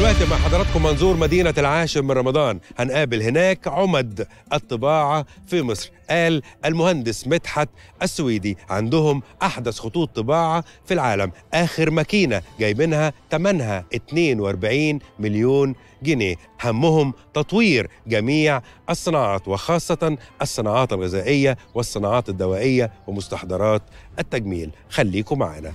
دلوقتي مع حضراتكم منظور مدينة العاشر من رمضان هنقابل هناك عمد الطباعة في مصر قال المهندس مدحت السويدي عندهم أحدث خطوط طباعة في العالم آخر ماكينة جايبينها تمنها 42 مليون جنيه همهم تطوير جميع الصناعات وخاصة الصناعات الغذائية والصناعات الدوائية ومستحضرات التجميل خليكم معنا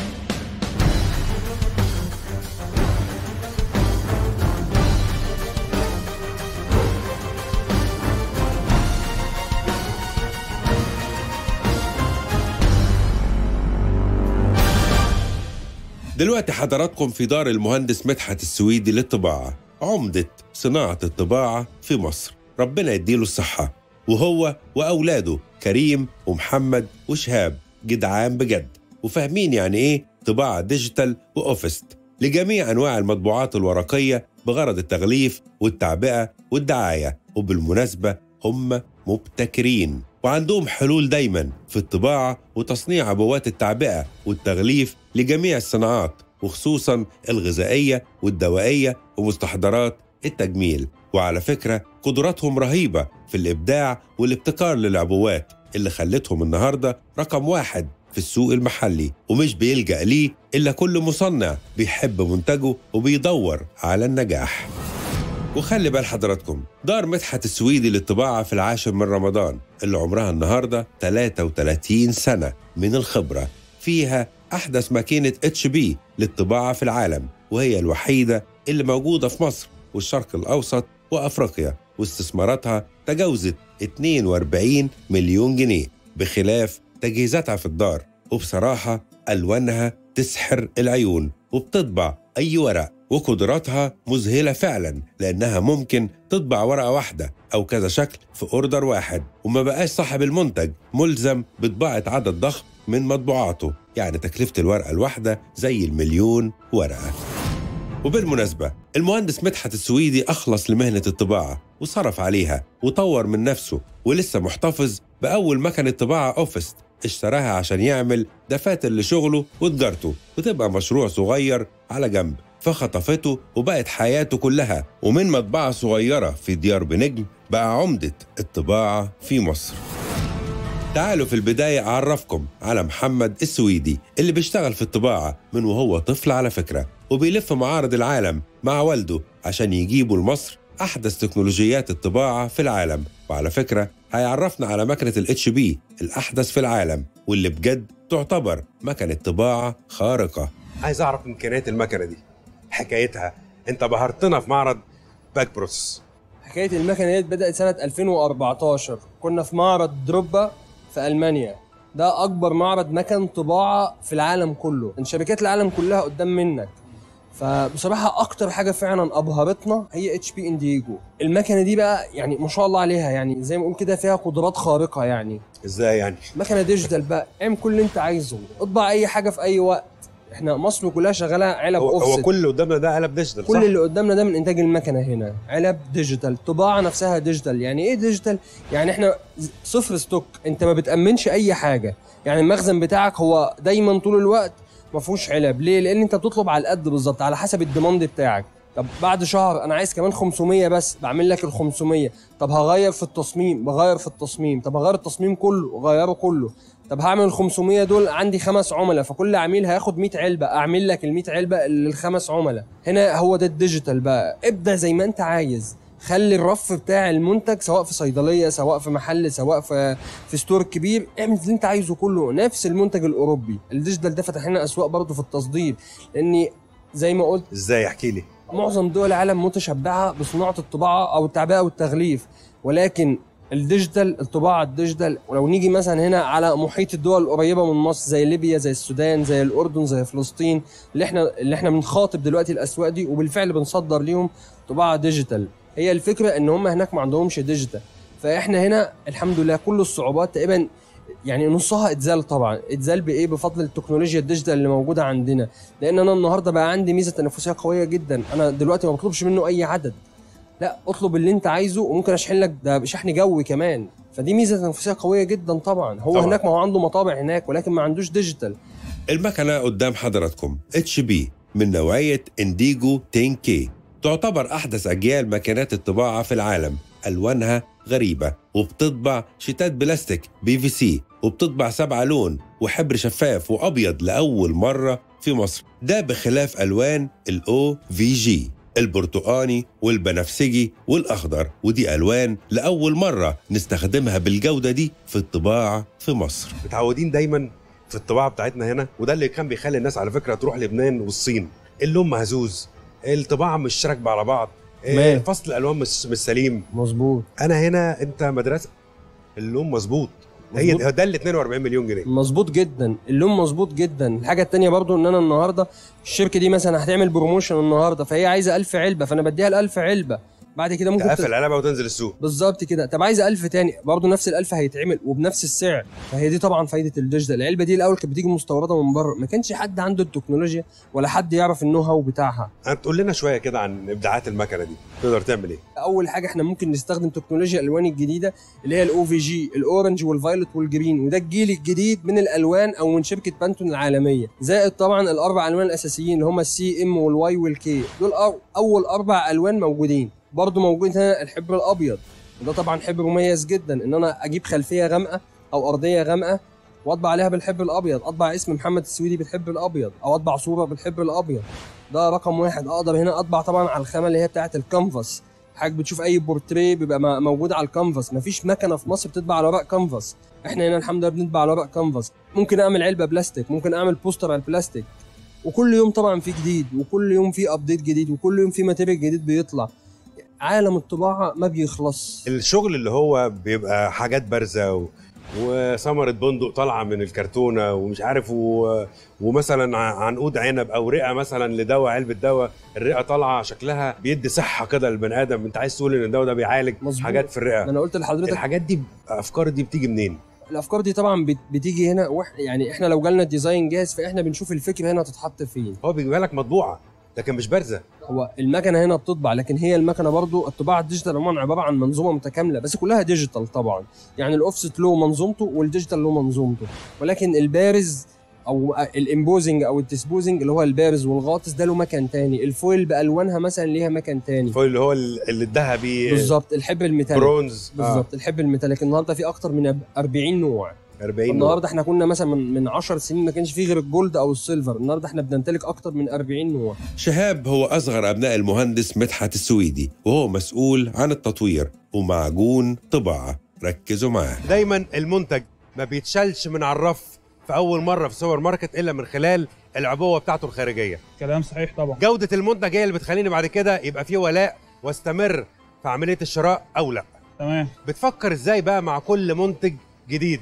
دلوقتي حضراتكم في دار المهندس مدحت السويدي للطباعة عمدة صناعة الطباعة في مصر ربنا يديله الصحة وهو وأولاده كريم ومحمد وشهاب جدعان بجد وفاهمين يعني إيه طباعة ديجيتال وأوفست لجميع أنواع المطبوعات الورقية بغرض التغليف والتعبئة والدعاية وبالمناسبة هم مبتكرين وعندهم حلول دايما في الطباعة وتصنيع عبوات التعبئة والتغليف لجميع الصناعات وخصوصا الغذائية والدوائية ومستحضرات التجميل وعلى فكرة قدراتهم رهيبة في الإبداع والابتكار للعبوات اللي خلتهم النهاردة رقم واحد في السوق المحلي ومش بيلجأ ليه إلا كل مصنع بيحب منتجه وبيدور على النجاح وخلي بال حضراتكم دار مدحت السويدي للطباعة في العاشر من رمضان اللي عمرها النهاردة 33 سنة من الخبرة فيها أحدث ماكينة اتش بي للطباعة في العالم وهي الوحيدة اللي موجودة في مصر والشرق الأوسط وأفريقيا واستثماراتها تجاوزت 42 مليون جنيه بخلاف تجهيزاتها في الدار وبصراحة ألوانها تسحر العيون وبتطبع أي ورق وقدراتها مذهلة فعلا لأنها ممكن تطبع ورقة واحدة أو كذا شكل في أوردر واحد وما بقاش صاحب المنتج ملزم بطباعة عدد ضخم من مطبوعاته يعني تكلفة الورقة الواحدة زي المليون ورقة وبالمناسبة المهندس مدحت السويدي أخلص لمهنة الطباعة وصرف عليها وطور من نفسه ولسه محتفظ بأول مكنة طباعة أوفست اشتراها عشان يعمل دفاتر لشغله وتجارته وتبقى مشروع صغير على جنب فخطفته وبقت حياته كلها ومن مطبعة صغيرة في ديار بنجم بقى عمدة الطباعة في مصر تعالوا في البداية أعرفكم على محمد السويدي اللي بيشتغل في الطباعة من وهو طفل على فكرة وبيلف معارض العالم مع والده عشان يجيبوا لمصر أحدث تكنولوجيات الطباعة في العالم وعلى فكرة هيعرفنا على مكنة الاتش بي الأحدث في العالم واللي بجد تعتبر مكنة طباعة خارقة عايز أعرف إمكانيات المكنة دي حكايتها أنت بهرتنا في معرض باك بروس حكايه المكنه ديت بدات سنه 2014 كنا في معرض دروبا في المانيا ده اكبر معرض مكن طباعه في العالم كله ان شركات العالم كلها قدام منك فبصراحه اكتر حاجه فعلا ابهرتنا هي اتش بي انديجو المكنه دي بقى يعني ما شاء الله عليها يعني زي ما نقول كده فيها قدرات خارقه يعني إزاي يعني؟ مكنه ديجيتال بقى اعمل كل اللي انت عايزه اطبع اي حاجه في اي وقت احنا مصر كلها شغاله علب هو, اوفست هو كل اللي قدامنا ده قلب ديجيتال كل صح؟ اللي قدامنا ده من انتاج المكنه هنا علب ديجيتال طباعه نفسها ديجيتال يعني ايه ديجيتال يعني احنا صفر ستوك انت ما بتامنش اي حاجه يعني المخزن بتاعك هو دايما طول الوقت ما فيهوش علب ليه لان انت بتطلب على القد بالظبط على حسب الديماند بتاعك طب بعد شهر انا عايز كمان 500 بس بعمل لك ال 500 طب هغير في التصميم بغير في التصميم طب هغير التصميم كله غيره كله طب هعمل ال 500 دول عندي خمس عملاء فكل عميل هياخد 100 علبه اعمل لك ال 100 علبه للخمس عملاء هنا هو ده الديجيتال بقى ابدا زي ما انت عايز خلي الرف بتاع المنتج سواء في صيدليه سواء في محل سواء في في ستور كبير اعمل اللي انت عايزه كله نفس المنتج الاوروبي الديجيتال ده فتح لنا اسواق برضه في التصدير لان زي ما قلت إزاي احكي لي؟ معظم دول العالم متشبعه بصناعه الطباعه او التعبئه والتغليف ولكن الديجيتال الطباعه الديجيتال ولو نيجي مثلا هنا على محيط الدول القريبه من مصر زي ليبيا زي السودان زي الاردن زي فلسطين اللي احنا اللي احنا بنخاطب دلوقتي الاسواق دي وبالفعل بنصدر ليهم طباعه ديجيتال هي الفكره ان هم هناك ما عندهمش ديجيتال فاحنا هنا الحمد لله كل الصعوبات تقريبا يعني نصها اتزال طبعا اتزال بايه بفضل التكنولوجيا الديجيتال اللي موجوده عندنا لان انا النهارده بقى عندي ميزه تنافسيه قويه جدا انا دلوقتي ما بطلبش منه اي عدد لا اطلب اللي انت عايزه وممكن اشحن لك ده بشحن جوي كمان فدي ميزه تنافسيه قويه جدا طبعا هو طبعاً. طبعا. هناك ما هو عنده مطابع هناك ولكن ما عندوش ديجيتال المكنة قدام حضراتكم اتش بي من نوعية انديجو 10 كي تعتبر أحدث أجيال ماكينات الطباعة في العالم ألوانها غريبة وبتطبع شيتات بلاستيك بي في سي وبتطبع سبعة لون وحبر شفاف وأبيض لأول مرة في مصر ده بخلاف ألوان الأو في جي البرتقاني والبنفسجي والأخضر ودي ألوان لأول مرة نستخدمها بالجودة دي في الطباعة في مصر متعودين دايما في الطباعه بتاعتنا هنا وده اللي كان بيخلي الناس على فكره تروح لبنان والصين اللون مهزوز الطباعه مش راكبه على بعض تمام. فصل الالوان مش مش سليم مظبوط انا هنا انت مدرسه اللون مظبوط هي مظبوط. ده ال 42 مليون جنيه مظبوط جدا اللون مظبوط جدا الحاجه التانية برضو ان انا النهارده الشركه دي مثلا هتعمل بروموشن النهارده فهي عايزه 1000 علبه فانا بديها ال 1000 علبه بعد كده ممكن تقفل ت... علبه وتنزل السوق بالظبط كده طب عايزه 1000 تاني برضو نفس ال 1000 هيتعمل وبنفس السعر فهي دي طبعا فايده الديجيتال العلبه دي الاول كانت بتيجي مستورده من بره ما كانش حد عنده التكنولوجيا ولا حد يعرف النو هاو بتاعها هتقول لنا شويه كده عن ابداعات المكنه دي تقدر تعمل ايه اول حاجه احنا ممكن نستخدم تكنولوجيا الالوان الجديده اللي هي الاو في جي الاورنج والفايلوت والجرين وده الجيل الجديد من الالوان او من شركه بانتون العالميه زائد طبعا الاربع الوان الاساسيين اللي هم السي ام والواي والكي دول أو اول اربع الوان موجودين برضو موجود هنا الحبر الابيض وده طبعا حبر مميز جدا ان انا اجيب خلفيه غامقه او ارضيه غامقه واطبع عليها بالحبر الابيض اطبع اسم محمد السويدي بالحبر الابيض او اطبع صوره بالحبر الابيض ده رقم واحد اقدر هنا اطبع طبعا على الخامه اللي هي بتاعه الكانفاس حضرتك بتشوف اي بورتريه بيبقى م- موجود على الكانفاس مفيش مكنه في مصر بتطبع على ورق كانفاس احنا هنا الحمد لله بنطبع على ورق كانفاس ممكن اعمل علبه بلاستيك ممكن اعمل بوستر على البلاستيك وكل يوم طبعا في جديد وكل يوم في ابديت جديد وكل يوم في ماتيريال جديد بيطلع عالم الطباعه ما بيخلص الشغل اللي هو بيبقى حاجات بارزه و... وثمره بندق طالعه من الكرتونه ومش عارف و... ومثلا ع- عنقود عنب او رئه مثلا لدواء علبه دواء الرئه طالعه شكلها بيدي صحه كده للبني ادم انت عايز تقول ان الدواء ده بيعالج مظبوط. حاجات في ما الرئه انا قلت لحضرتك الحاجات دي الافكار دي بتيجي منين الافكار دي طبعا بت- بتيجي هنا وإح- يعني احنا لو جالنا ديزاين جاهز فاحنا بنشوف الفكره هنا تتحط فين هو بيجيبها لك مطبوعه لكن مش بارزه هو المكنه هنا بتطبع لكن هي المكنه برضو الطباعه الديجيتال عموما عباره عن منظومه متكامله بس كلها ديجيتال طبعا يعني الاوفست له منظومته والديجيتال له منظومته ولكن البارز او الامبوزنج او التسبوزنج اللي هو البارز والغاطس ده له مكان تاني الفويل بالوانها مثلا ليها مكان تاني الفويل اللي هو ال- اللي الذهبي بالظبط الحبر الميتاليك برونز بالظبط الحبر الميتاليك النهارده في اكتر من 40 نوع 40 نوع. النهارده احنا كنا مثلا من من 10 سنين ما كانش فيه غير الجولد او السيلفر النهارده احنا بنمتلك اكتر من 40 نوع شهاب هو أصغر أبناء المهندس مدحت السويدي وهو مسؤول عن التطوير ومعجون طباعة ركزوا معاه دايما المنتج ما بيتشالش من على الرف في اول مره في سوبر ماركت الا من خلال العبوه بتاعته الخارجيه كلام صحيح طبعا جوده المنتج هي اللي بتخليني بعد كده يبقى فيه ولاء واستمر في عمليه الشراء او لا تمام بتفكر ازاي بقى مع كل منتج جديد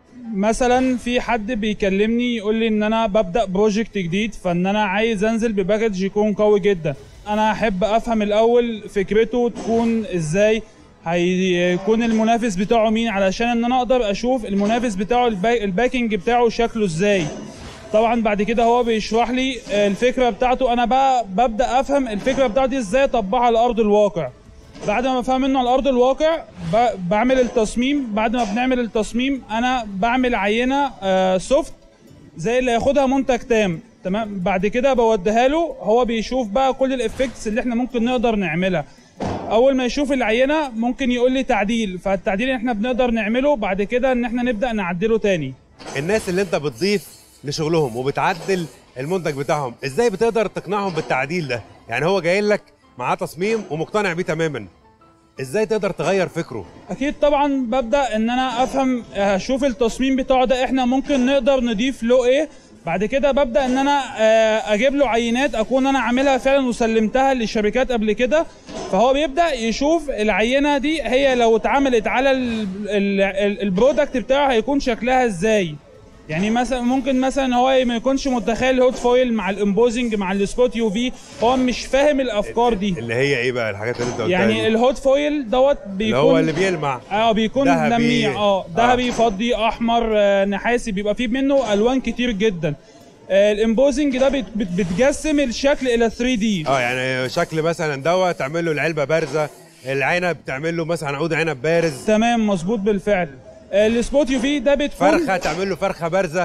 مثلا في حد بيكلمني يقول لي ان انا ببدا بروجكت جديد فان انا عايز انزل بباكج يكون قوي جدا انا احب افهم الاول فكرته تكون ازاي هيكون المنافس بتاعه مين علشان ان انا اقدر اشوف المنافس بتاعه البا- الباكنج بتاعه شكله ازاي طبعا بعد كده هو بيشرح لي الفكره بتاعته انا بقى ببدا افهم الفكره بتاعته دي ازاي اطبقها على ارض الواقع بعد ما بفهم منه على ارض الواقع ب- بعمل التصميم بعد ما بنعمل التصميم انا بعمل عينه آه، سوفت زي اللي هياخدها منتج تام تمام بعد كده بوديها له هو بيشوف بقى كل الافكتس اللي احنا ممكن نقدر نعملها اول ما يشوف العينه ممكن يقول لي تعديل فالتعديل اللي احنا بنقدر نعمله بعد كده ان احنا نبدا نعدله تاني الناس اللي انت بتضيف لشغلهم وبتعدل المنتج بتاعهم ازاي بتقدر تقنعهم بالتعديل ده يعني هو جاي لك معاه تصميم ومقتنع بيه تماما ازاي تقدر تغير فكره اكيد طبعا ببدا ان انا افهم اشوف التصميم بتاعه ده احنا ممكن نقدر نضيف له ايه بعد كده ببدا ان انا آه، اجيب له عينات اكون انا عاملها فعلا وسلمتها للشركات قبل كده فهو بيبدا يشوف العينه دي هي لو اتعملت على ال- ال- ال- البرودكت بتاعه هيكون شكلها ازاي يعني مثلا ممكن مثلا هو ما يكونش متخيل هوت فويل مع الامبوزنج مع السبوت يو في هو مش فاهم الافكار دي اللي هي ايه بقى الحاجات اللي انت قلتها يعني دي؟ الهوت فويل دوت اللي بيكون هو اللي بيلمع اه بيكون ذهبي. لميع اه آه. ذهبي فضي احمر آه، نحاسي بيبقى فيه منه الوان كتير جدا آه، الامبوزنج ده بت- بت- بتجسم الشكل الى 3 دي اه يعني شكل مثلا دواء تعمل له العلبه بارزه العنب تعمل له مثلا عود عنب بارز تمام مظبوط بالفعل آه، السبوت يو في ده بتكون فرخه تعمل له فرخه بارزه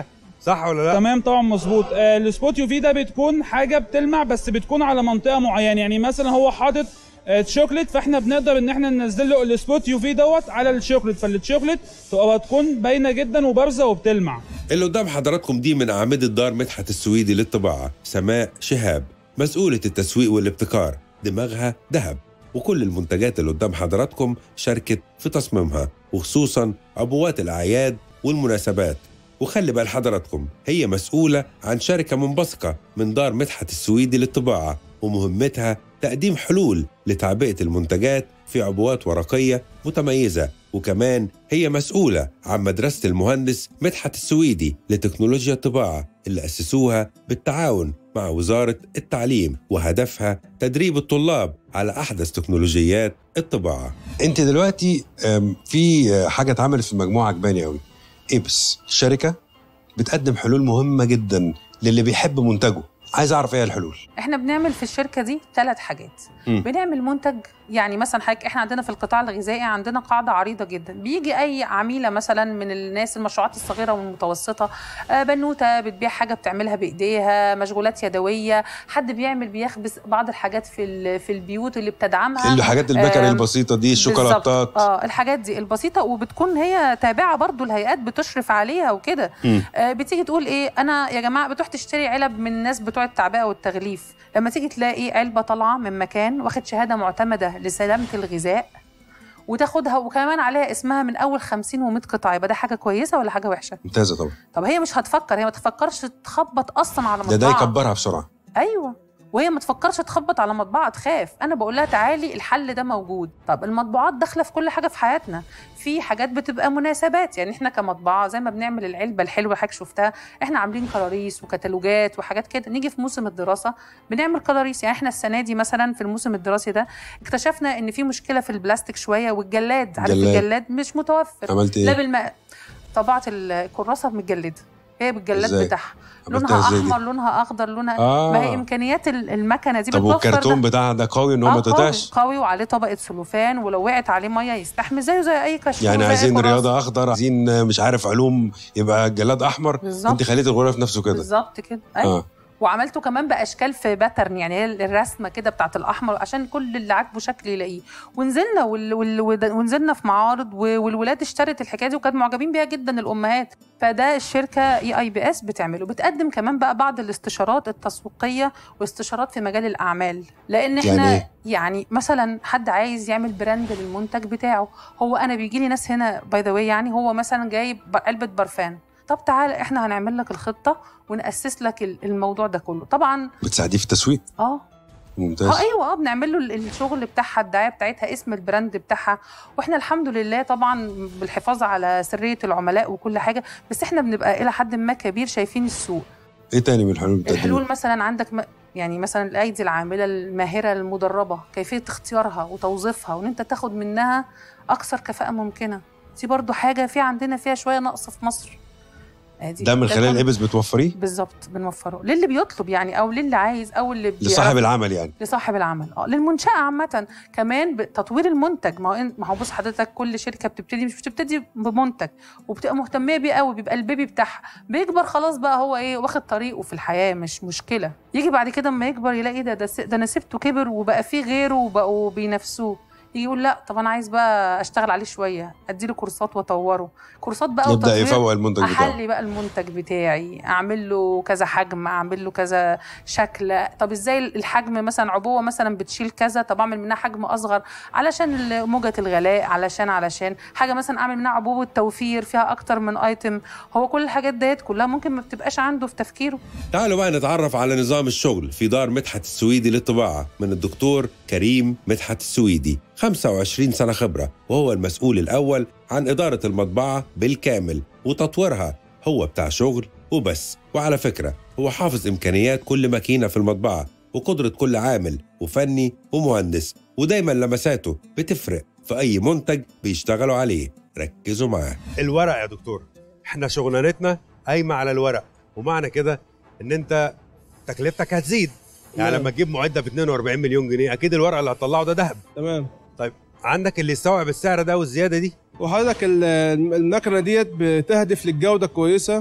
صح ولا لا تمام طبعا مظبوط آه السبوت يو في ده بتكون حاجه بتلمع بس بتكون على منطقه معينه يعني مثلا هو حاطط آه شوكليت فاحنا بنقدر ان احنا ننزل له السبوت يو في دوت على الشوكليت فالشوكليت تبقى بتكون باينه جدا وبارزه وبتلمع اللي قدام حضراتكم دي من أعمدة دار مدحت السويدي للطباعة سماء شهاب مسؤولة التسويق والابتكار دماغها ذهب وكل المنتجات اللي قدام حضراتكم شاركت في تصميمها وخصوصا عبوات الأعياد والمناسبات وخلي بال حضراتكم هي مسؤولة عن شركة منبثقة من دار مدحت السويدي للطباعة ومهمتها تقديم حلول لتعبئة المنتجات في عبوات ورقية متميزة وكمان هي مسؤولة عن مدرسة المهندس مدحت السويدي لتكنولوجيا الطباعة اللي أسسوها بالتعاون مع وزارة التعليم وهدفها تدريب الطلاب على أحدث تكنولوجيات الطباعة انت دلوقتي أم، في حاجه اتعملت في المجموعه عجباني قوي ايبس شركه بتقدم حلول مهمه جدا للي بيحب منتجه عايز اعرف ايه الحلول احنا بنعمل في الشركه دي ثلاث حاجات مم. بنعمل منتج يعني مثلا حضرتك احنا عندنا في القطاع الغذائي عندنا قاعده عريضه جدا بيجي اي عميله مثلا من الناس المشروعات الصغيره والمتوسطه آه، بنوته بتبيع حاجه بتعملها بايديها مشغولات يدويه حد بيعمل بيخبز بعض الحاجات في ال- في البيوت اللي بتدعمها الحاجات البيكري آم، البسيطه دي الشوكولاتات بالظبط. اه الحاجات دي البسيطه وبتكون هي تابعه برضو الهيئات بتشرف عليها وكده مم. آه بتيجي تقول ايه انا يا جماعه بتروح تشتري علب من الناس بتوع التعبئه والتغليف لما تيجي تلاقي علبه طالعه من مكان واخد شهاده معتمده لسلامه الغذاء وتاخدها وكمان عليها اسمها من اول 50 و100 قطعه يبقى ده حاجه كويسه ولا حاجه وحشه ممتازه طبعا طب هي مش هتفكر هي ما تفكرش تخبط اصلا على ده مطبعه ده يكبرها بسرعه ايوه وهي ما تفكرش تخبط على مطبعه تخاف انا بقول لها تعالي الحل ده موجود طب المطبوعات داخله في كل حاجه في حياتنا في حاجات بتبقى مناسبات يعني احنا كمطبعه زي ما بنعمل العلبه الحلوه اللي حضرتك شفتها احنا عاملين كراريس وكتالوجات وحاجات كده نيجي في موسم الدراسه بنعمل كراريس يعني احنا السنه دي مثلا في الموسم الدراسي ده اكتشفنا ان في مشكله في البلاستيك شويه والجلاد عارف جلاد. الجلاد مش متوفر عملت لا ايه بالماء طبعت الكراسه متجلده هي بالجلاد إزاي؟ بتاعها عملتها لونها إزاي دي؟ احمر لونها اخضر لونها آه. ما هي امكانيات ال- المكنه دي طب بتوفر والكرتون ده. بتاعها ده قوي ان هو آه ما تقطعش قوي, قوي وعليه طبقه سلوفان ولو وقعت عليه ميه يستحمل زيه زي اي كشكول يعني زي أي عايزين كراسة. رياضه اخضر عايزين مش عارف علوم يبقى جلاد احمر بالظبط. انت خليت الغلاف نفسه كده بالظبط كده أيوة. اه وعملته كمان باشكال في باترن يعني هي الرسمه كده بتاعت الاحمر عشان كل اللي عاجبه شكل يلاقيه ونزلنا وال... وال... وال- ونزلنا في معارض و- والولاد اشترت الحكايه دي وكانوا معجبين بيها جدا الامهات فده الشركه اي اي بي اس بتعمله بتقدم كمان بقى بعض الاستشارات التسويقيه واستشارات في مجال الاعمال لان احنا يعني إيه؟ يعني مثلا حد عايز يعمل براند للمنتج بتاعه هو انا بيجي لي ناس هنا باي ذا يعني هو مثلا جايب ب- علبه برفان طب تعالى احنا هنعمل لك الخطه ونأسس لك ال- الموضوع ده كله طبعا بتساعديه في التسويق اه ممتاز اه ايوه اه بنعمل له ال- الشغل بتاعها الدعايه بتاعتها اسم البراند بتاعها واحنا الحمد لله طبعا بالحفاظ على سريه العملاء وكل حاجه بس احنا بنبقى الى حد ما كبير شايفين السوق ايه تاني من الحلول بتاعتك الحلول مثلا عندك م... يعني مثلا الايدي العامله الماهره المدربه كيفيه اختيارها وتوظيفها وان انت تاخد منها اكثر كفاءه ممكنه دي برضو حاجه في عندنا فيها شويه نقص في مصر ادي ده من خلال كان- الابس بتوفريه بالظبط بنوفره للي بيطلب يعني او للي عايز او اللي لصاحب بيعرف- العمل يعني لصاحب العمل اه للمنشاه عامه كمان بتطوير المنتج ما هو إن- ما هو بص حضرتك كل شركه بتبتدي مش بتبتدي بمنتج وبتبقى مهتميه بيه قوي بيبقى البيبي بتاعها بيكبر خلاص بقى هو ايه واخد طريقه في الحياه مش مشكله يجي بعد كده اما يكبر يلاقي ده ده, س- ده انا سبته كبر وبقى فيه غيره وبقوا بينافسوه يجي يقول لا طب انا عايز بقى اشتغل عليه شويه اديله كورسات واطوره كورسات بقى يبدا وتطوير يفوق المنتج بتاعه احلي بقى المنتج بتاعي اعمل له كذا حجم اعمل له كذا شكل طب ازاي الحجم مثلا عبوه مثلا بتشيل كذا طب اعمل منها حجم اصغر علشان ال- موجه الغلاء علشان علشان حاجه مثلا اعمل منها عبوه توفير فيها اكتر من ايتم هو كل الحاجات ديت كلها ممكن ما بتبقاش عنده في تفكيره تعالوا بقى نتعرف على نظام الشغل في دار مدحت السويدي للطباعة من الدكتور كريم مدحت السويدي 25 سنة خبرة وهو المسؤول الأول عن إدارة المطبعة بالكامل وتطويرها هو بتاع شغل وبس وعلى فكرة هو حافظ إمكانيات كل ماكينة في المطبعة وقدرة كل عامل وفني ومهندس ودايما لمساته بتفرق في أي منتج بيشتغلوا عليه ركزوا معاه الورق يا دكتور احنا شغلانتنا قايمه على الورق ومعنى كده ان انت تكلفتك هتزيد يعني نعم. لما تجيب معده ب 42 مليون جنيه اكيد الورق اللي هتطلعه ده ذهب تمام عندك اللي يستوعب السعر ده والزياده دي وحضرتك ال- المكنه ديت بتهدف للجوده كويسه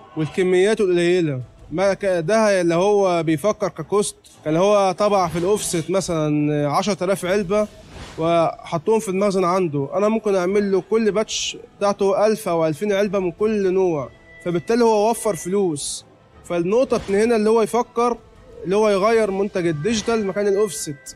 والكميات قليله ما ك- ده اللي هو بيفكر ككوست كان هو طبع في الاوفست مثلا 10000 علبه وحطهم في المخزن عنده انا ممكن اعمل له كل باتش بتاعته 1000 او 2000 علبه من كل نوع فبالتالي هو وفر فلوس فالنقطه من هنا اللي هو يفكر اللي هو يغير منتج الديجيتال مكان الاوفست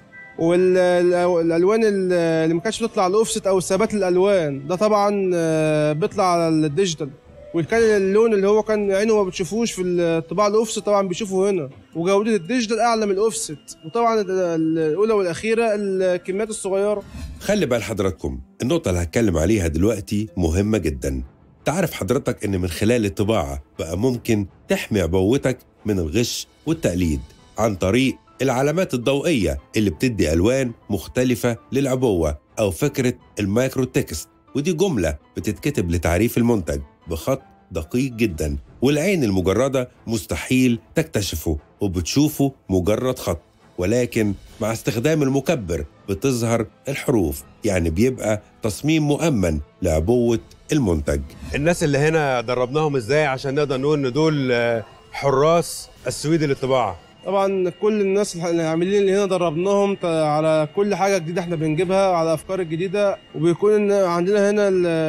والالوان اللي ما كانتش بتطلع على الاوفست او ثبات الالوان ده طبعا آه، بيطلع على الديجيتال وكان اللون اللي هو كان عينه ما بتشوفوش في الطباعه الاوفست طبعا بيشوفه هنا وجوده الديجيتال اعلى من الاوفست وطبعا ال- الاولى والاخيره الكميات الصغيره خلي بال حضراتكم النقطة اللي هتكلم عليها دلوقتي مهمة جدا تعرف حضرتك إن من خلال الطباعة بقى ممكن تحمي عبوتك من الغش والتقليد عن طريق العلامات الضوئية اللي بتدي ألوان مختلفة للعبوة أو فكرة المايكرو تكست ودي جملة بتتكتب لتعريف المنتج بخط دقيق جدا والعين المجردة مستحيل تكتشفه وبتشوفه مجرد خط ولكن مع استخدام المكبر بتظهر الحروف يعني بيبقى تصميم مؤمن لعبوة المنتج الناس اللي هنا دربناهم ازاي عشان نقدر نقول ان دول آه، حراس السويدي للطباعه طبعا كل الناس اللي عاملين اللي هنا دربناهم ت- على كل حاجه جديده احنا بنجيبها على افكار الجديده وبيكون إن عندنا هنا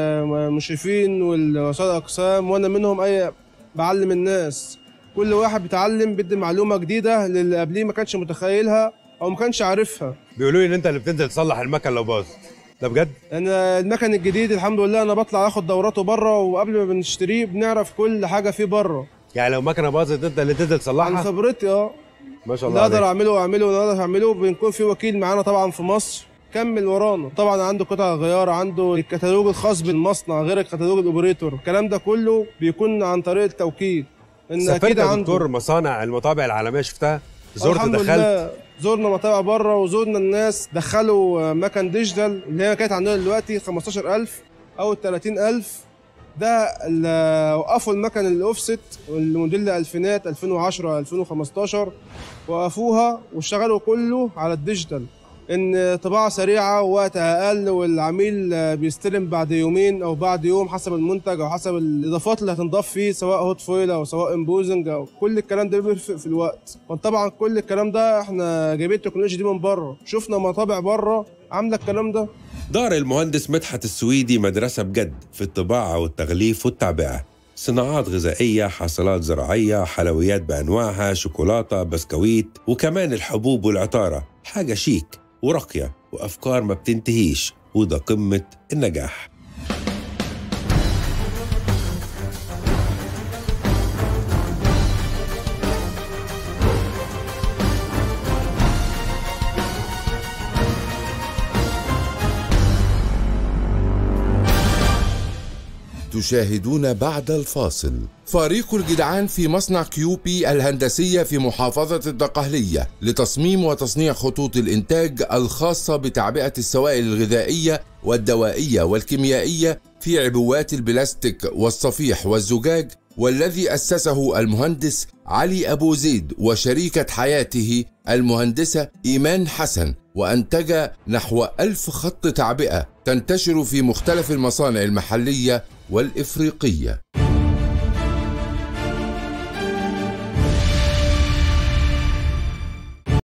المشرفين والوسائل الاقسام وانا منهم اي بعلم الناس كل واحد بيتعلم بيدي معلومه جديده للي قبليه ما كانش متخيلها او ما كانش عارفها بيقولوا لي ان انت اللي بتنزل تصلح المكن لو باظ ده بجد انا المكن الجديد الحمد لله انا بطلع اخد دوراته بره وقبل ما بنشتريه بنعرف كل حاجه فيه بره يعني لو مكنه باظت انت اللي تنزل عن تصلحها خبرتي اه ما شاء اللي الله اقدر عليك اعمله اعمله واللي اقدر اعمله بنكون في وكيل معانا طبعا في مصر كمل ورانا طبعا عنده قطع غيار عنده الكتالوج الخاص بالمصنع غير الكتالوج الاوبريتور الكلام ده كله بيكون عن طريق التوكيل ان سافرت اكيد يا عنده دكتور مصانع المطابع العالميه شفتها زرت الحمد دخلت لله زورنا مطابع بره وزورنا الناس دخلوا مكن ديجيتال اللي هي كانت عندنا دلوقتي 15000 او 30000 ده اللي وقفوا المكن الاوفست والموديل الفينات 2010 2015 وقفوها واشتغلوا كله على الديجيتال ان طباعه سريعه ووقتها اقل والعميل بيستلم بعد يومين او بعد يوم حسب المنتج او حسب الاضافات اللي هتنضاف فيه سواء هوت فويل او سواء امبوزنج او كل الكلام ده بيفرق في الوقت وطبعا كل الكلام ده احنا جايبين التكنولوجيا دي من بره شفنا مطابع بره عامله الكلام ده دار المهندس مدحت السويدي مدرسة بجد في الطباعة والتغليف والتعبئة صناعات غذائية حاصلات زراعية حلويات بأنواعها شوكولاتة بسكويت وكمان الحبوب والعطارة حاجة شيك وراقية وأفكار ما بتنتهيش وده قمة النجاح تشاهدون بعد الفاصل فريق الجدعان في مصنع كيوبي الهندسية في محافظة الدقهلية لتصميم وتصنيع خطوط الإنتاج الخاصة بتعبئة السوائل الغذائية والدوائية والكيميائية في عبوات البلاستيك والصفيح والزجاج والذي أسسه المهندس علي أبو زيد وشريكة حياته المهندسة إيمان حسن وأنتج نحو ألف خط تعبئة تنتشر في مختلف المصانع المحلية والإفريقية